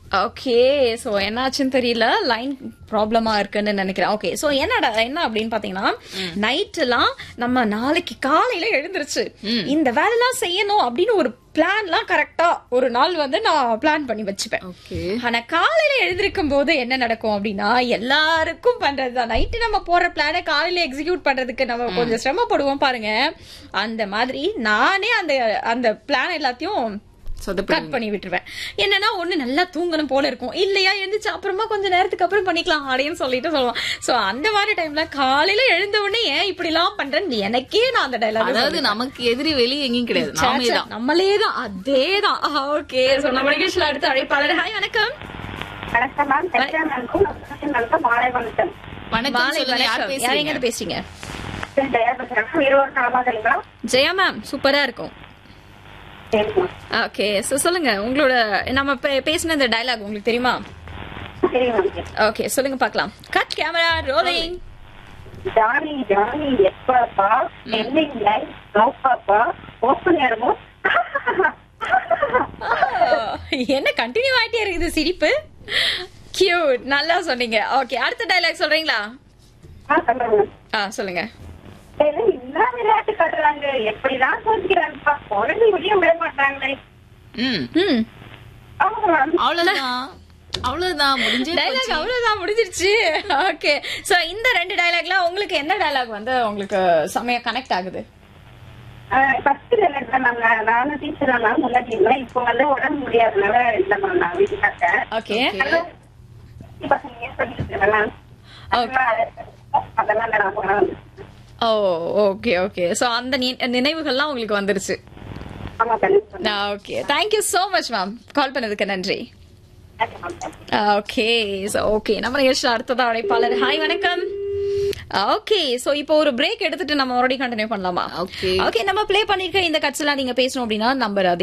Okay so என்னாச்சுன்னு தெரியல line ப்ராப்ளமா இருக்குன்னு நினைக்கிறேன் ஓகே சோ என்னடா என்ன அப்படின்னு பாத்தீங்கன்னா நைட் எல்லாம் நம்ம நாளைக்கு காலையில எழுந்திருச்சு இந்த வேலைலாம் செய்யணும் அப்படின்னு ஒரு பிளான்லாம் கரெக்டா ஒரு நாள் வந்து நான் பிளான் பண்ணி வச்சுப்பேன் ஓகே ஆனா காலையில எழுந்திருக்கும் போது என்ன நடக்கும் அப்படின்னா எல்லாருக்கும் பண்றதுதான் நைட்டு நம்ம போற பிளானை காலையில எக்ஸிக்யூட் பண்றதுக்கு நம்ம கொஞ்சம் சிரமப்படுவோம் பாருங்க அந்த மாதிரி நானே அந்த அந்த பிளான் எல்லாத்தையும் சொதப்பி கட் பண்ணி விட்டுருவேன் என்னன்னா ஒண்ணு நல்லா தூங்கணும் போல இருக்கும் இல்லையா எழுந்துச்சு அப்புறமா கொஞ்ச நேரத்துக்கு அப்புறம் பண்ணிக்கலாம் அப்படின்னு சொல்லிட்டு சொல்லுவான் சோ அந்த மாதிரி டைம்ல காலையில எழுந்த உடனே ஏன் இப்படி எல்லாம் பண்றேன்னு எனக்கே நான் அந்த டைலாக் அதாவது நமக்கு எதிரி வெளியே எங்கேயும் கிடையாது நாமே தான் நம்மளேதான் அதேதான் ஓகே சோ நம்ம நிகழ்ச்சியில அடுத்த அழைப்பாளர் ஹாய் வணக்கம் வணக்கம் மேம் சத்யா மேம்க்கும் மேம்க்கும் மாலை வணக்கம் வணக்கம் மாலை சொல்லுங்க யார் வணக்கம் யார் எங்க பேசுறீங்க பேசுறீங்க ஜெயா பேசுறேன் இருவர் நலமாகிறீங்களா ஜெயா மேம் சூப்பரா இருக்கும் சரி மேம் ஓகே சோ சொல்லுங்க உங்களோட நம்ம பே- பேசின இந்த டயலாக் உங்களுக்கு தெரியுமா சரி மேம் ஓகே சொல்லுங்க பார்க்கலாம் cut camera rolling Johnny Johnny yes papa எண்டிங் லைஃப் நோ பாப்பா ஓப்பன் நேரமோ என்ன கண்டினியூ ஆயிட்டே இருக்குது சிரிப்பு கியூட் நல்லா சொன்னீங்க ஓகே அடுத்த டயலாக் சொல்றீங்களா ஆ சொல்லுங்க ஆ சொல்லுங்க சரி என்ன விளையாட்டு காட்டுறாங்க எப்படிதான் சோதிக்கிறாங்கப்பா குழந்தை வெளியே விட மாட்டாங்களே ம் ம் ஆமா மேம் அவ்வளவுதான் அவ்வளவுதான் முடிஞ்சே டயலாக் போச்சு. அவ்வளவுதான் முடிஞ்சிருச்சு ஓகே சோ இந்த ரெண்டு டயலாக்ல உங்களுக்கு என்ன டயலாக் வந்து உங்களுக்கு செமையா கனெக்ட் ஆகுது ஃபர்ஸ்ட் விளையாட்டு மேம் நானும் டீச்சர் தான் மேம் முன்னாடி இருந்தேன் இப்போ வந்து உடம்பு முடியாதனால இல்ல மேம் நான் வீட்டுல இருக்கேன் ஓகே ஹலோ பசங்க ஏன் சொல்லிட்டு இருக்கேன் மேம் அதெல்லாம் நான் போனேன் ஓ ஓகே ஓகே சோ அந்த நி- நினைவுகள்லாம் உங்களுக்கு வந்துருச்சு ஆமா கண்டிப்பா okay thank you so much ma'am call பண்ணதுக்கு நன்றி ஓகே சோ ஓகே நம்ம நிகழ்ச்சியில் அடுத்ததா அழைப்பாளர் ஹாய் வணக்கம் ஓகே சோ இப்போ ஒரு பிரேக் எடுத்துட்டு நம்ம மறுபடியும் கண்டினியூ பண்ணலாமா Okay. ஓகே நம்ம ப்ளே பண்ணிருக்க இந்த கட்ஸ் எல்லாம் நீங்க பேசணும் அப்படின்னா நம்பர்